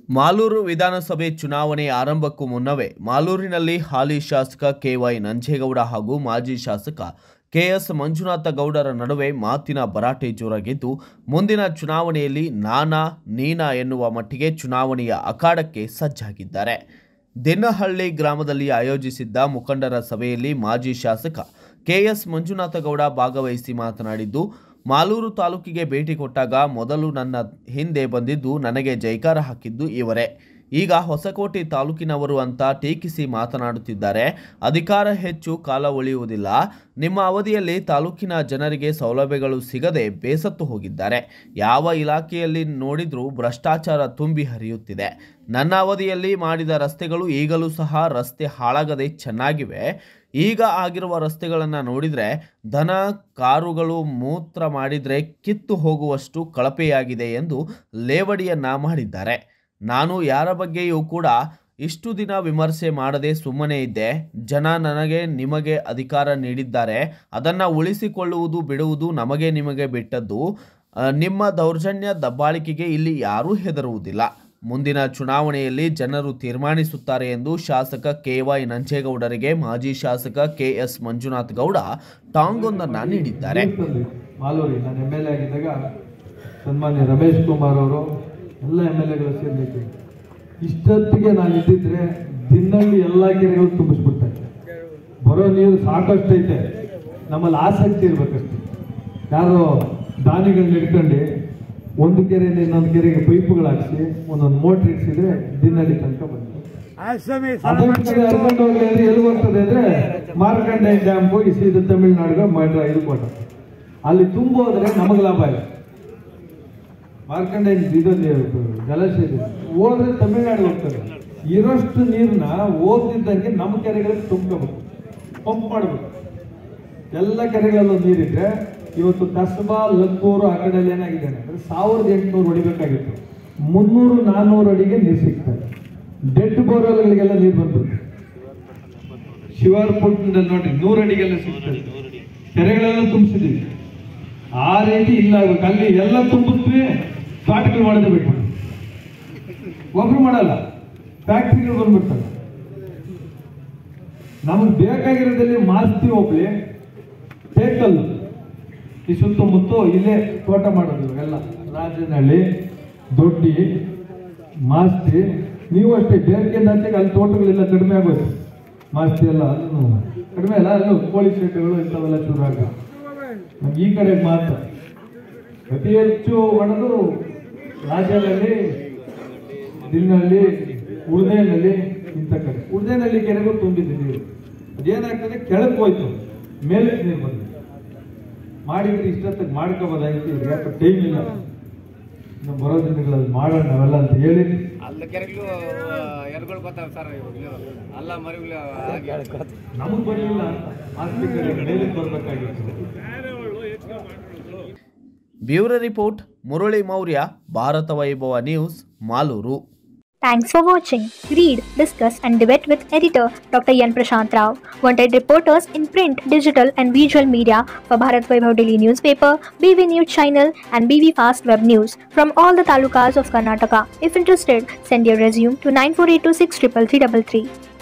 ಮಾಲೂರು ವಿಧಾನಸಭೆ ಚುನಾವಣೆ ಆರಂಭಕ್ಕೂ ಮುನ್ನವೇ ಮಾಲೂರಿನಲ್ಲಿ ಹಾಲಿ ಶಾಸಕ ಕೆವೈ ನಂಜೇಗೌಡ ಹಾಗೂ ಮಾಜಿ ಶಾಸಕ ಕೆಎಸ್ ಮಂಜುನಾಥ ಗೌಡರ ನಡುವೆ ಮಾತಿನ ಭರಾಟೆ ಜೋರಾಗಿದ್ದು ಮುಂದಿನ ಚುನಾವಣೆಯಲ್ಲಿ ನಾನಾ ನೀನಾ ಎನ್ನುವ ಮಟ್ಟಿಗೆ ಚುನಾವಣೆಯ ಅಖಾಡಕ್ಕೆ ಸಜ್ಜಾಗಿದ್ದಾರೆ ದಿನ್ನಹಳ್ಳಿ ಗ್ರಾಮದಲ್ಲಿ ಆಯೋಜಿಸಿದ್ದ ಮುಖಂಡರ ಸಭೆಯಲ್ಲಿ ಮಾಜಿ ಶಾಸಕ ಕೆಎಸ್ ಮಂಜುನಾಥ ಗೌಡ ಭಾಗವಹಿಸಿ ಮಾತನಾಡಿದ್ದು ಮಾಲೂರು ತಾಲೂಕಿಗೆ ಭೇಟಿ ಕೊಟ್ಟಾಗ ಮೊದಲು ನನ್ನ ಹಿಂದೆ ಬಂದಿದ್ದು ನನಗೆ ಜೈಕಾರ ಹಾಕಿದ್ದು ಇವರೇ ಈಗ ಹೊಸಕೋಟೆ ತಾಲೂಕಿನವರು ಅಂತ ಟೀಕಿಸಿ ಮಾತನಾಡುತ್ತಿದ್ದಾರೆ ಅಧಿಕಾರ ಹೆಚ್ಚು ಕಾಲ ಉಳಿಯುವುದಿಲ್ಲ ನಿಮ್ಮ ಅವಧಿಯಲ್ಲಿ ತಾಲೂಕಿನ ಜನರಿಗೆ ಸೌಲಭ್ಯಗಳು ಸಿಗದೆ ಬೇಸತ್ತು ಹೋಗಿದ್ದಾರೆ ಯಾವ ಇಲಾಖೆಯಲ್ಲಿ ನೋಡಿದ್ರೂ ಭ್ರಷ್ಟಾಚಾರ ತುಂಬಿ ಹರಿಯುತ್ತಿದೆ ನನ್ನ ಅವಧಿಯಲ್ಲಿ ಮಾಡಿದ ರಸ್ತೆಗಳು ಈಗಲೂ ಸಹ ರಸ್ತೆ ಹಾಳಾಗದೆ ಚೆನ್ನಾಗಿವೆ ಈಗ ಆಗಿರುವ ರಸ್ತೆಗಳನ್ನು ನೋಡಿದರೆ ದನ ಕಾರುಗಳು ಮೂತ್ರ ಮಾಡಿದರೆ ಕಿತ್ತು ಹೋಗುವಷ್ಟು ಕಳಪೆಯಾಗಿದೆ ಎಂದು ಲೇವಡಿಯನ್ನ ಮಾಡಿದ್ದಾರೆ ನಾನು ಯಾರ ಬಗ್ಗೆಯೂ ಕೂಡ ಇಷ್ಟು ದಿನ ವಿಮರ್ಶೆ ಮಾಡದೆ ಸುಮ್ಮನೆ ಇದ್ದೆ ಜನ ನನಗೆ ನಿಮಗೆ ಅಧಿಕಾರ ನೀಡಿದ್ದಾರೆ ಅದನ್ನು ಉಳಿಸಿಕೊಳ್ಳುವುದು ಬಿಡುವುದು ನಮಗೆ ನಿಮಗೆ ಬಿಟ್ಟದ್ದು ಆ, ನಿಮ್ಮ ದೌರ್ಜನ್ಯ ದಬ್ಬಾಳಿಕೆಗೆ ಇಲ್ಲಿ ಯಾರೂ ಹೆದರುವುದಿಲ್ಲ ಮುಂದಿನ ಚುನಾವಣೆಯಲ್ಲಿ ಜನರು ತೀರ್ಮಾನಿಸುತ್ತಾರೆ ಎಂದು ಶಾಸಕ ಕೆ ವೈ ನಂಜೇಗೌಡರಿಗೆ ಮಾಜಿ ಶಾಸಕ ಕೆ ಎಸ್ ಮಂಜುನಾಥ್ ಗೌಡ ಟಾಂಗೊಂದನ್ನು ನೀಡಿದ್ದಾರೆ ಮಾಲೂರಿ ನಾನು ಎಮ್ ಎಲ್ ಎ ಆಗಿದ್ದಾಗ ಸನ್ಮಾನ್ಯ ರಮೇಶ್ ಕುಮಾರ್ ಅವರು ಎಲ್ಲ ಎಮ್ ಎಲ್ ಎಗಳು ಸೇರ್ಲಿಕ್ಕೆ ಇಷ್ಟೊತ್ತಿಗೆ ನಾನು ಇದ್ದಿದ್ರೆ ದಿನಲ್ಲಿ ಎಲ್ಲ ಕೆರೆಗಳು ತುಂಬಿಸ್ಬಿಡ್ತಾ ಇದ್ದೆ ಬರೋ ನೀರು ಸಾಕಷ್ಟು ಐತೆ ನಮ್ಮಲ್ಲಿ ಆಸಕ್ತಿ ಇರ್ಬೇಕಷ್ಟೆ ಯಾರೋ ದಾನಿಗಳನ್ನ ಇಟ್ಕೊಂಡು ಒಂದು ಕೆರೆಯಿಂದ ಇನ್ನೊಂದು ಕೆರೆಗೆ ಪೈಪುಗಳು ಹಾಕ್ಸಿ ಒಂದೊಂದು ಮೋಟ್ರ್ ಇಡ್ಸಿದ್ರೆ ದಿನಲ್ಲಿ ತನಕ ಬಂದಿದೆ ಅದೊಂದು ಕಡೆ ಹರ್ಕೊಂಡು ಹೋಗ್ಲಿ ಅಂದ್ರೆ ಎಲ್ಲಿ ಬರ್ತದೆ ಅಂದ್ರೆ ಮಾರ್ಕಂಡೆ ಡ್ಯಾಮ್ ಹೋಗಿ ಸೀದಾ ತಮಿಳ್ನಾಡಿಗೆ ಮಾಡ್ರ ಇದು ಕೊಟ್ಟ ಅಲ್ಲಿ ತುಂಬೋದ್ರೆ ನಮಗೆ ಲಾಭ ಇಲ್ಲ ಮಾರ್ಕಂಡೆ ಇದೊಂದು ಜಲಾಶಯ ಇದೆ ಹೋದ್ರೆ ತಮಿಳ್ನಾಡಿಗೆ ಹೋಗ್ತದೆ ಇರೋಷ್ಟು ನೀರನ್ನ ಹೋಗ್ತಿದ್ದಂಗೆ ನಮ್ಮ ಕೆರೆಗಳಿಗೆ ತುಂಬ್ಕೋಬೇಕು ಪಂಪ್ ಮಾಡಬೇಕು ಎಲ್ಲ ಕೆರೆಗಳಲ್ಲೂ ನೀರಿದ್ರೆ ಇವತ್ತು ಕಸಬಾ ಲಕ್ಕೂರು ಆ ಕಡೆ ಏನಾಗಿದೆ ಅಂದ್ರೆ ಸಾವಿರದ ಎಂಟುನೂರು ಹೊಡಿಬೇಕಾಗಿತ್ತು ಮುನ್ನೂರು ನಾನ್ನೂರು ಅಡಿಗೆ ನೀರು ಸಿಗ್ತದೆ ಡೆಡ್ ಬೋರ್ವೆಲ್ಗಳಿಗೆಲ್ಲ ನೀರು ಬಂದ್ಬಿಟ್ಟು ಶಿವಾರ್ ಪುಟ್ಟದಲ್ಲಿ ನೋಡಿ ನೂರು ಅಡಿಗೆಲ್ಲ ಸಿಗ್ತದೆ ಕೆರೆಗಳೆಲ್ಲ ತುಂಬಿಸಿದೀವಿ ಆ ರೀತಿ ಇಲ್ಲ ಇವಾಗ ಅಲ್ಲಿ ಎಲ್ಲ ತುಂಬಿಸ್ತೀವಿ ಫ್ಲಾಟ್ಗಳು ಮಾಡೋದೇ ಬಿಟ್ಟು ಒಬ್ರು ಮಾಡಲ್ಲ ಫ್ಯಾಕ್ಟ್ರಿಗಳು ಬಂದ್ಬಿಡ್ತವೆ ನಮಗೆ ಬೇಕಾಗಿರೋದಲ್ಲಿ ಮಾಸ್ತಿ ಹೋಗ್ಲಿ ಬೇಕಲ್ಲು ಈ ಸುತ್ತಮುತ್ತ ಇಲ್ಲೇ ತೋಟ ಮಾಡೋದು ಎಲ್ಲ ರಾಜನಹಳ್ಳಿ ದೊಡ್ಡಿ ಮಾಸ್ತಿ ನೀವು ಅಷ್ಟೇ ಬೇರೆ ನಂತೆಗೆ ಅಲ್ಲಿ ತೋಟಗಳೆಲ್ಲ ಕಡಿಮೆ ಆಗೋಯ್ತು ಮಾಸ್ತಿ ಎಲ್ಲ ಅಲ್ಲೂ ಕಡಿಮೆ ಅಲ್ಲ ಅಲ್ಲೂ ಕೋಳಿ ಶೆಡ್ಗಳು ಇಂಥವೆಲ್ಲ ಶುರು ಆಗ ನಮ್ಗೆ ಈ ಕಡೆಗೆ ಮಾತ್ರ ಅತಿ ಹೆಚ್ಚು ಒಣದು ರಾಜನಲ್ಲಿ ದಿನಹಳ್ಳಿ ಉಳ್ದೇನಲ್ಲಿ ಇಂಥ ಕಡೆ ಉಳ್ದೇನಲ್ಲಿ ಕೆರೆಗೂ ತುಂಬಿದೆ ನೀರು ಅದೇನಾಗ್ತದೆ ಕೆಳಕ್ಕೆ ಹೋಯ್ತು ಮೇಲೆ ನೀರು ಬಂದಿದೆ ಮಾಡಿದ್ರೆ ಇಷ್ಟೊತ್ತಿಗೆ ಮಾಡ್ಕೋಬೋದಾಗಿತ್ತು ಈಗ ಯಾಕೆ ಟೈಮ್ ಇಲ್ಲ ಇನ್ನು ಬರೋ ದಿನಗಳಲ್ಲಿ ಮಾಡೋಣ ನಾವೆಲ್ಲ ಅಂತ ಹೇಳಿ ಅಲ್ಲ ಕೆರೆಗಳು ಎರ್ಗಳು ಬರ್ತಾವೆ ಸರ್ ಇವಾಗ್ಲೂ. ಅಲ್ಲ ಮರಿಗಳು ಆಗಿ ನಮಗೆ ಬರಲಿಲ್ಲ ಆಸ್ತಿ ಮೇಲೆ ಬರ್ಬೇಕಾಗಿತ್ತು bureau report Murali Maurya Bharatha Vaibhava news Malur Thanks for watching. Read, discuss, and debate with editor Dr. Yan Prashant Rao. Wanted reporters in print, digital, and visual media for Bharat Vaibhav Daily Newspaper, BV News Channel, and BV Fast Web News from all the talukas of Karnataka. If interested, send your resume to 9482633333.